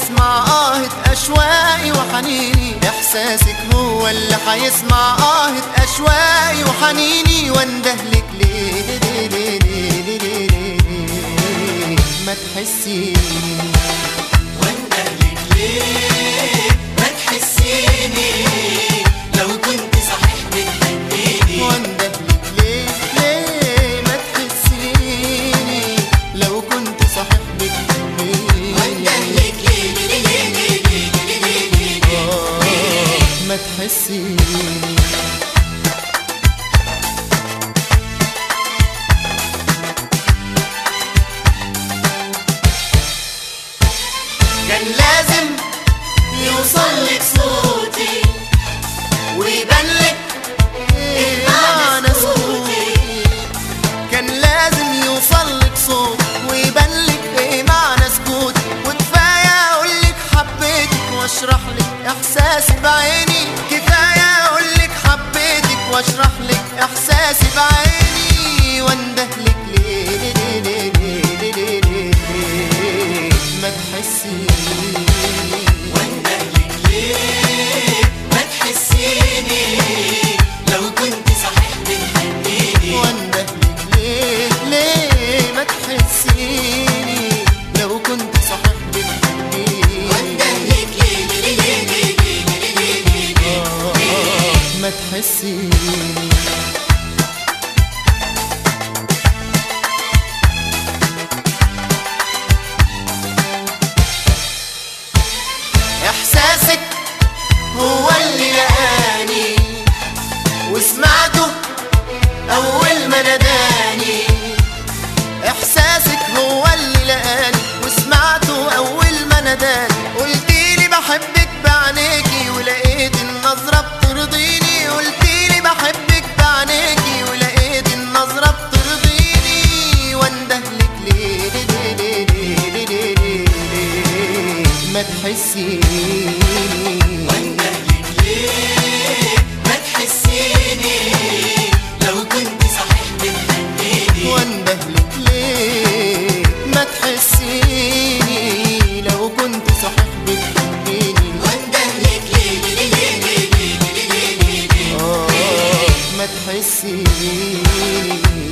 حيسمع آهة أشواقي وحنيني إحساسك هو اللي حيسمع آهة أشواقي وحنيني واندهلك ليه ليه ليه ليه ليه ليه ليه ما تحسيني واندهلك ليه ما تحسيني لو كنت صحيح بتحبيني واندهلك ليه ليه ما تحسيني لو كنت صحيح بتحبيني واندهلك ليه ليه ليه ليه ليه ليه ليه ليه آه، ما تحسيني كان لازم يوصل لك صوتي ويبان لك إيه معنى معنى سكوتي كان لازم يوصل لك صوت ويبان لك ايه معنى سكوتي وكفايه اقول لك حبيتك واشرح لك احساسي بعيني كفايه اقول لك حبيتك واشرح لك احساسي بعيني واندهلك ليه ليه ليه ليه ليه ليه ليه ليه ما تحسيني واندهلك ليه ما تحسيني لو كنت صحيح بتحبيني واندهلك ليه ليه ما تحسيني لو كنت صحيح بتحبيني واندهلك ليه ليه ليه ليه ليه ليه ليه ليه آه، ما تحسيني احساسك هو اللي لقاني وسمعته اول ما ناداني احساسك هو اللي لقاني وسمعته اول ما ناداني قلتيلي بحبك بعينيكي ولقيت النظرة بترضيني قلتيلي بحبك بعينيكي ولقيت النظرة بترضيني واندهلك ليه ليه ليه ليه ليه ليه ليه ليه ما تحسيني واندهلك ليه ما تحسيني لو كنت صحيح بتحبيني واندهلك ليه ما تحسيني لو كنت صحيح بتحبيني واندهلك ليه ليه ليه ليه ليه ليه ليه ليه آه، ما تحسيني